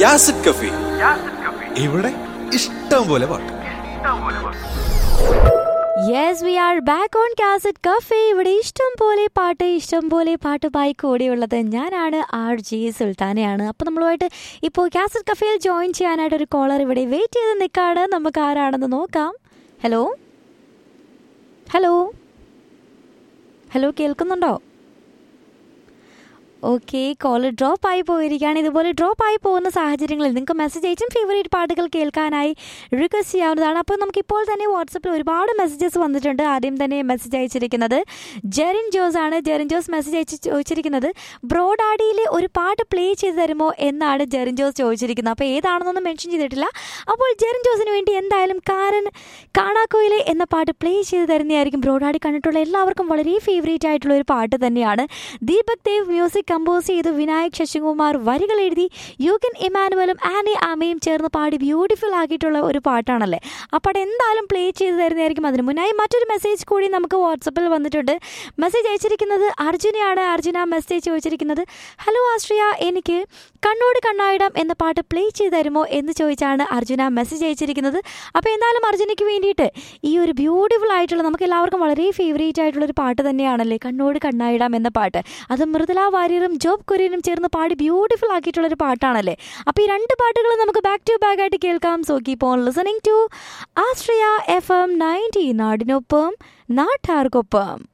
യാസിഡ് കഫി ഇവിടെ ഇഷ്ടം പോലെ പാട്ട് yes we are back on cassette cafe ഇവിടെ ഇഷ്ടം പോലെ പാട്ട് ഇഷ്ടം പോലെ പാട്ടുമായി കൂടിയുള്ളത് ഞാനാണ് ആർ ജി സുൽത്താനയാണ് അപ്പോൾ നമ്മളുമായിട്ട് ഇപ്പോൾ കാസറ്റ് കഫേയിൽ ജോയിൻ ചെയ്യാനായിട്ട് ഒരു കോളർ ഇവിടെ വെയിറ്റ് ചെയ്ത് നിൽക്കാണ് നമുക്ക് ആരാണെന്ന് നോക്കാം ഹലോ ഹലോ ഹലോ കേൾക്കുന്നുണ്ടോ ഓക്കെ കോൾ ഡ്രോപ്പ് ആയി പോയിരിക്കുകയാണ് ഇതുപോലെ ഡ്രോപ്പ് ആയി പോകുന്ന സാഹചര്യങ്ങളിൽ നിങ്ങൾക്ക് മെസ്സേജ് അയച്ചും ഫേവറേറ്റ് പാട്ടുകൾ കേൾക്കാനായി റിക്വസ്റ്റ് ചെയ്യാവുന്നതാണ് അപ്പോൾ നമുക്ക് ഇപ്പോൾ തന്നെ വാട്സപ്പിൽ ഒരുപാട് മെസ്സേജസ് വന്നിട്ടുണ്ട് ആദ്യം തന്നെ മെസ്സേജ് അയച്ചിരിക്കുന്നത് ജെറിൻ ജോസ് ആണ് ജെറിൻ ജോസ് മെസ്സേജ് അയച്ച് ചോദിച്ചിരിക്കുന്നത് ബ്രോഡാഡിയിലെ ഒരു പാട്ട് പ്ലേ ചെയ്ത് തരുമോ എന്നാണ് ജെറിൻ ജോസ് ചോദിച്ചിരിക്കുന്നത് അപ്പോൾ ഏതാണെന്നൊന്നും മെൻഷൻ ചെയ്തിട്ടില്ല അപ്പോൾ ജെറിൻ ജോസിന് വേണ്ടി എന്തായാലും കാരൻ കാണാക്കോയിലെ എന്ന പാട്ട് പ്ലേ ചെയ്ത് തരുന്നതായിരിക്കും ബ്രോഡാഡി കണ്ടിട്ടുള്ള എല്ലാവർക്കും വളരെ ഫേവറേറ്റ് ആയിട്ടുള്ള ഒരു പാട്ട് തന്നെയാണ് ദീപക് ദേവ് മ്യൂസിക് കമ്പോസ് ചെയ്ത് വിനായക് ശശികുമാർ വരികൾ എഴുതി യുഗൻ ഇമാനുവലും ആനി ആമയും ചേർന്ന് പാടി ബ്യൂട്ടിഫുൾ ആക്കിയിട്ടുള്ള ഒരു പാട്ടാണല്ലേ ആ പാട്ട് എന്തായാലും പ്ലേ ചെയ്ത് തരുന്നതായിരിക്കും അതിന് മുന്നായി മറ്റൊരു മെസ്സേജ് കൂടി നമുക്ക് വാട്സപ്പിൽ വന്നിട്ടുണ്ട് മെസ്സേജ് അയച്ചിരിക്കുന്നത് അർജുനയാണ് അർജുന മെസ്സേജ് ചോദിച്ചിരിക്കുന്നത് ഹലോ ആശ്രിയ എനിക്ക് കണ്ണോട് കണ്ണായിടം എന്ന പാട്ട് പ്ലേ ചെയ്ത് തരുമോ എന്ന് ചോദിച്ചാണ് അർജുന മെസ്സേജ് അയച്ചിരിക്കുന്നത് അപ്പോൾ എന്തായാലും അർജുനയ്ക്ക് വേണ്ടിയിട്ട് ഈ ഒരു ബ്യൂട്ടിഫുൾ ആയിട്ടുള്ള നമുക്ക് എല്ലാവർക്കും വളരെ ഫേവറേറ്റ് ആയിട്ടുള്ള ഒരു പാട്ട് തന്നെയാണല്ലേ കണ്ണോട് കണ്ണായിടാം എന്ന പാട്ട് അത് മൃദുല വാര്യറും ജോബ് കുര്യനും ചേർന്ന് പാടി ബ്യൂട്ടിഫുൾ ആക്കിയിട്ടുള്ള ഒരു പാട്ടാണല്ലേ അപ്പോൾ ഈ രണ്ട് പാട്ടുകളും നമുക്ക് ബാക്ക് ടു ബാക്ക് ആയിട്ട് കേൾക്കാം so keep on listening to Ashraya F M ninety നാടിനൊപ്പം നാട്ടാർക്കൊപ്പം